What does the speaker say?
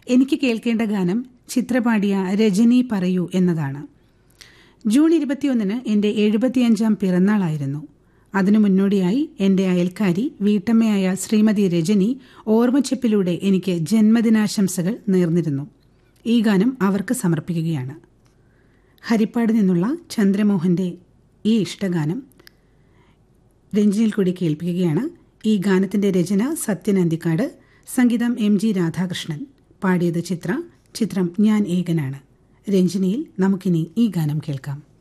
എനിക്ക് കേൾക്കേണ്ട ഗാനം ചിത്രപാടിയ രജനി പറയൂ എന്നതാണ് ജൂൺ ഇരുപത്തിയൊന്നിന് എന്റെ എഴുപത്തിയഞ്ചാം പിറന്നാളായിരുന്നു അതിനു മുന്നോടിയായി എന്റെ അയൽക്കാരി വീട്ടമ്മയായ ശ്രീമതി രജനി ഓർമ്മച്ചെപ്പിലൂടെ എനിക്ക് ജന്മദിനാശംസകൾ നേർന്നിരുന്നു ഈ ഗാനം അവർക്ക് സമർപ്പിക്കുകയാണ് ഹരിപ്പാട് നിന്നുള്ള ചന്ദ്രമോഹന്റെ ഈ ഇഷ്ടഗാനം രഞ്ജിനിൽ കൂടി കേൾപ്പിക്കുകയാണ് ഈ ഗാനത്തിന്റെ രചന സത്യൻ അന്തിക്കാട് സംഗീതം എം ജി രാധാകൃഷ്ണൻ പാടിയത് ചിത്ര ചിത്രം ഞാൻ ഏകനാണ് രഞ്ജിനിയിൽ നമുക്കിനി ഈ ഗാനം കേൾക്കാം